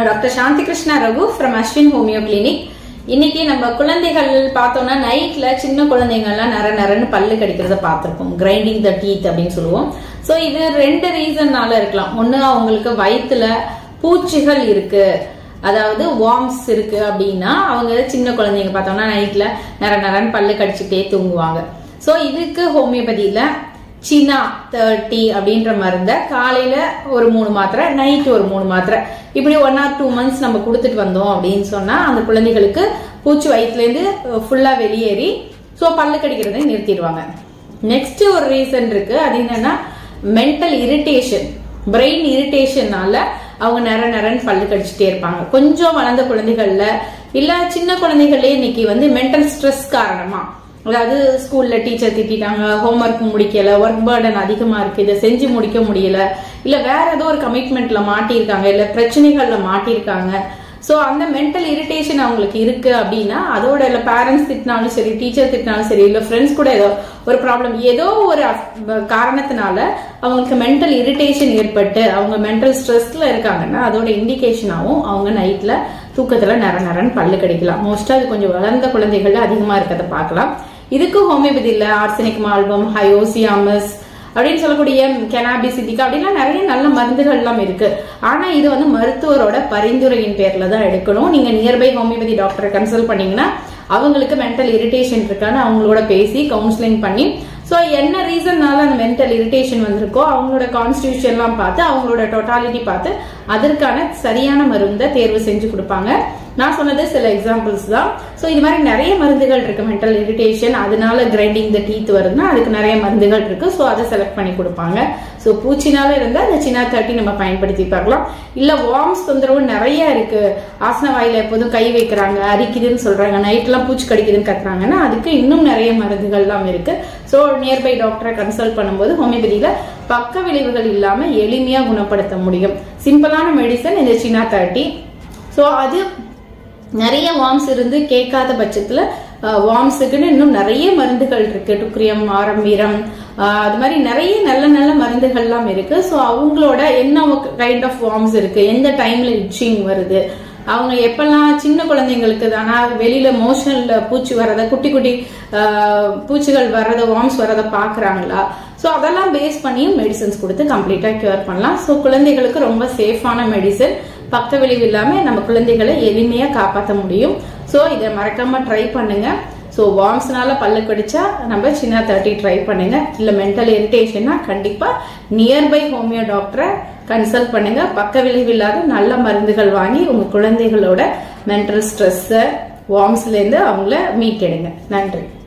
நான் doctor Shanthi Krishna Raghu from Ashwin homeo clinic இன்னைக்கு நம்ம குழந்தைகள் பார்த்தோம்னா நைட்ல சின்ன குழந்தைங்கள்லாம் நர நரன்னு பல்லு கடிக்கிறத பார்த்திருப்போம் கிரைண்டிங் த டீத் அப்படின்னு சொல்லுவோம் ஸோ இது ரெண்டு ரீசன்னால இருக்கலாம் ஒன்று அவங்களுக்கு வயிற்றுல பூச்சிகள் இருக்கு அதாவது வார்ம்ஸ் இருக்கு அப்படின்னா அவங்க சின்ன குழந்தைங்க பார்த்தோம்னா நைட்ல நர நரன்னு பல்லு கடிச்சுட்டே தூங்குவாங்க ஸோ இதுக்கு ஹோமியோபதியில சினா தேர்ட்டி அப்படின்ற மருந்தை காலையில ஒரு மூணு மாத்திரை நைட் ஒரு மூணு மாத்திரை இப்படி ஒன் ஆர் டூ மந்த்ஸ் நம்ம கொடுத்துட்டு வந்தோம் அப்படின்னு சொன்னா அந்த குழந்தைகளுக்கு பூச்சி வயிற்றுலேருந்து ஃபுல்லா வெளியேறி ஸோ பல்லு கடிக்கிறதை நிறுத்திடுவாங்க நெக்ஸ்ட் ஒரு ரீசன் இருக்கு அது என்னன்னா மென்டல் இரிட்டேஷன் பிரெயின் இரிட்டேஷனால அவங்க நர நரன்னு பல்லு கடிச்சிட்டே இருப்பாங்க கொஞ்சம் வளர்ந்த குழந்தைகள்ல இல்ல சின்ன குழந்தைகளே இன்னைக்கு வந்து மென்டல் ஸ்ட்ரெஸ் காரணமா அதாவது ஸ்கூல்ல டீச்சர் திட்டாங்க ஹோம்ஒர்க் முடிக்கல ஒர்க் பேர்டன் அதிகமா இருக்கு இதை செஞ்சு முடிக்க முடியல இல்ல வேற ஏதோ ஒரு கமிட்மெண்ட்ல மாட்டியிருக்காங்க இல்ல பிரச்சனைகள்ல மாட்டியிருக்காங்க ஸோ அந்த மென்டல் இரிட்டேஷன் அவங்களுக்கு இருக்கு அப்படின்னா அதோட இல்லை பேரண்ட்ஸ் திட்டினாலும் சரி டீச்சர் திட்டினாலும் சரி இல்லை ஃப்ரெண்ட்ஸ் கூட ஏதோ ஒரு ப்ராப்ளம் ஏதோ ஒரு காரணத்தினால அவங்களுக்கு மென்டல் இரிட்டேஷன் ஏற்பட்டு அவங்க மென்டல் ஸ்ட்ரெஸ்ல இருக்காங்கன்னா அதோட இண்டிகேஷனாகவும் அவங்க நைட்ல தூக்கத்துல நர நரன்னு பல்லு கிடைக்கலாம் மோஸ்டா அது கொஞ்சம் வளர்ந்த குழந்தைகள்ல அதிகமா இருக்கிறத பார்க்கலாம் இதுக்கு ஹோமியோபதியில் ஆர்சனிக் மால்பம் ஹயோசியாமஸ் அப்படின்னு சொல்லக்கூடிய கெனாபிசிட்டிக் அப்படின்லாம் நிறைய நல்ல மருந்துகள் எல்லாம் இருக்கு ஆனா இது வந்து மருத்துவரோட பரிந்துரையின் பேர்ல தான் எடுக்கணும் நீங்க நியர்பை ஹோமியோபதி டாக்டரை கன்சல்ட் பண்ணீங்கன்னா அவங்களுக்கு மென்டல் இரிட்டேஷன் இருக்கான்னு அவங்களோட பேசி கவுன்சிலிங் பண்ணி ஸோ என்ன ரீசன்னால அந்த மென்டல் இரிட்டேஷன் வந்திருக்கோ அவங்களோட கான்ஸ்டியூஷன்லாம் பார்த்து அவங்களோட டோட்டாலிட்டி பார்த்து அதற்கான சரியான மருந்தை தேர்வு செஞ்சு கொடுப்பாங்க நான் சொன்னது சில எக்ஸாம்பிள்ஸ் தான் ஸோ இது மாதிரி நிறைய மருந்துகள் இருக்கு மென்டல் இரிட்டேஷன் அதனால கிரைண்டிங் த டீத் வருதுன்னா அதுக்கு நிறைய மருந்துகள் இருக்கு ஸோ அதை செலக்ட் பண்ணி கொடுப்பாங்க ஸோ பூச்சினால இருந்தால் அந்த சின்ன தட்டி நம்ம பயன்படுத்தி பார்க்கலாம் இல்லை வார்ம்ஸ் தொந்தரவு நிறைய இருக்கு ஆசன வாயில எப்போதும் கை வைக்கிறாங்க அரிக்குதுன்னு சொல்றாங்க நைட்லாம் பூச்சி கடிக்குதுன்னு கத்துறாங்கன்னா அதுக்கு இன்னும் நிறைய மருந்துகள்லாம் இருக்கு ஸோ நியர்பை டாக்டரை கன்சல்ட் பண்ணும்போது ஹோமியோபதியில பக்க விளைவுகள் இல்லாம எளிமையா குணப்படுத்த முடியும் சிம்பிளான மெடிசன் இந்த சின்னா தேர்ட்டி ஸோ அது நிறைய வார்ம்ஸ் இருந்து கேட்காத பட்சத்துல வார்ம்ஸுக்குன்னு இன்னும் நிறைய மருந்துகள் இருக்கு டுக்ரியம் ஆரம்பீரம் அது மாதிரி நிறைய நல்ல நல்ல மருந்துகள்லாம் இருக்கு ஸோ அவங்களோட என்ன கைண்ட் ஆஃப் வார்ம்ஸ் இருக்கு எந்த டைம்ல இச்சிங் வருது அவங்க எப்பெல்லாம் சின்ன குழந்தைங்களுக்கு தானா வெளியில மோஷன்ல பூச்சி வர்றத குட்டி குட்டி பூச்சிகள் வர்றத வார்ம்ஸ் வர்றத பாக்குறாங்களா ஸோ அதெல்லாம் பேஸ் பண்ணியும் மெடிசன்ஸ் கொடுத்து கம்ப்ளீட்டா கியூர் பண்ணலாம் ஸோ குழந்தைகளுக்கு ரொம்ப சேஃபான மெடிசன் பக்க விளைவு இல்லாம நம்ம குழந்தைகளை எளிமையா காப்பாற்ற முடியும் ஸோ இதை மறக்காம ட்ரை பண்ணுங்க ஸோ வார்ம்ஸ்னால பல்லு கடிச்சா நம்ம சின்ன தேர்ட்டி ட்ரை பண்ணுங்க இல்ல மென்டல் இரிட்டேஷன்னா கண்டிப்பா நியர்பை ஹோமியோ டாக்டரை கன்சல்ட் பண்ணுங்க பக்க விளைவு இல்லாத நல்ல மருந்துகள் வாங்கி உங்க குழந்தைகளோட மென்டல் ஸ்ட்ரெஸ்ஸை வார்ம்ஸ்ல இருந்து அவங்கள மீட்டெடுங்க நன்றி